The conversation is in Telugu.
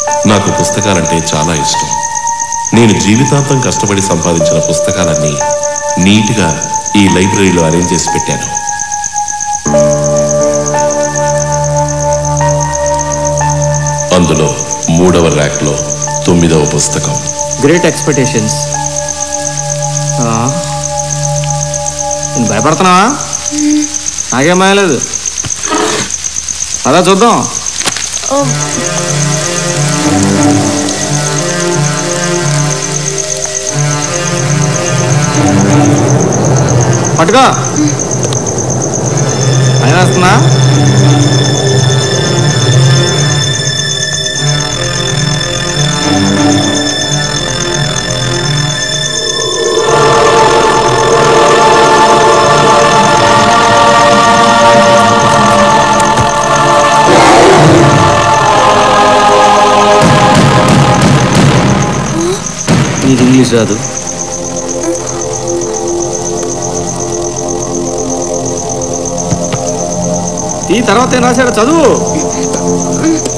నాకు పుస్తకాలంటే చాలా ఇష్టం నేను జీవితాంతం కష్టపడి సంపాదించిన పుస్తకాలన్నీ నీట్గా ఈ లైబ్రరీలో అరేంజ్ చేసి పెట్టాను అందులో మూడవ ర్యాక్లో తొమ్మిదవ పుస్తకం గ్రేట్ ఎక్స్పెక్టేషన్స్ నేను భయపడుతున్నావా నాకేం భయలేదు అదా చూద్దాం పట్టుకో భయం వేస్తుందా నీకు ఇంగ్లీష్ రాదు ఈ తర్వాత ఏం రాశాడు చదువు